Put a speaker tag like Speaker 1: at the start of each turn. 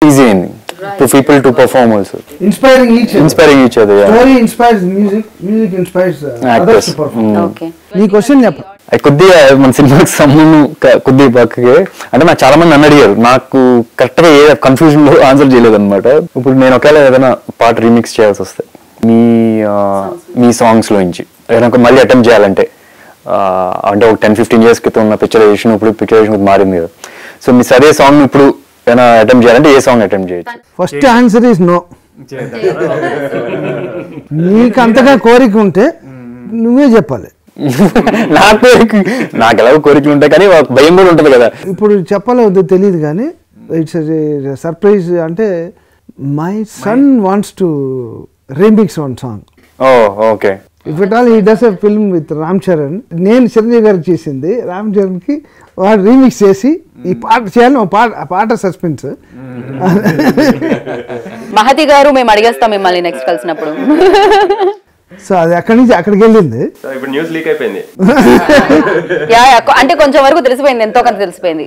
Speaker 1: easy అయింది to people to perform also
Speaker 2: inspiring each
Speaker 1: inspiring each other
Speaker 2: story inspires music music inspires others to perform
Speaker 3: okay
Speaker 2: నీ question చెప్ప
Speaker 1: అది కొద్దిగా మన సినిమాకి సంబంధం క- కొద్దిగా పక్కకి అంటే నాకు చాలా మంది నన్ను అడిగారు నాకు కరెక్ట్ గా ఏ కన్ఫ్యూజన్ లో ఆన్సర్ చేయలేదు అనమాట ఇప్పుడు నేను ఒకవేళ ఏదైనా పాట రీమిక్స్ చేయాల్సి వస్తే మీ ఆ, మీ సాంగ్స్ లో నుంచి ఏదైనా ఒక మళ్ళీ అటెంప్ట్ చేయాలంటే ఆ, అంటే ఒక టెన్ ఫిఫ్టీన్ ఇయర్స్ క్రితం ఉన్న పిక్చరైజేషన్ ఇప్పుడు పిక్చరైజేషన్ మారింది కదా సో మీ సరే సాంగ్ ఇప్పుడు ఏదైనా అటెంప్ట్ చేయాలంటే ఏ సాంగ్ అటెంప్ట్ చేయొచ్చు
Speaker 2: ఫస్ట్ ఆన్సర్ ఈస్ నో నీకు అంతగా కోరిక ఉంటే నువ్వే చెప్పాలి
Speaker 1: నా కోరిక నాకు ఎలాగో కోరికలు ఉంటాయి కానీ ఒక భయం కూడా ఉంటుంది కదా
Speaker 2: ఇప్పుడు చెప్పాలో వద్దో తెలియదు కానీ ఇట్స్ సర్ప్రైజ్ అంటే my son wants to remix one song
Speaker 1: oh okay
Speaker 2: if it all he does a film with Ram Charan నేను చిరంజీవి గారికి చేసింది రామ్ చరణ్కి వాడు రీమిక్స్ చేసి ఈ పాట చేయాలి ఒక పాట ఆ పాట సస్పెన్స్
Speaker 3: మహతి గారు మేము అడిగేస్తాం మిమ్మల్ని నెక్స్ట్ కలిసినప్పుడు
Speaker 2: సో అది అక్కడి నుంచి అక్కడికి వెళ్ళింది
Speaker 4: సో ఇప్పుడు న్యూస్ లీక్ అయిపోయింది
Speaker 3: యా యా, అంటే కొంచెం వరకు తెలిసిపోయింది ఎంతో కొంత తెలిసిపోయింది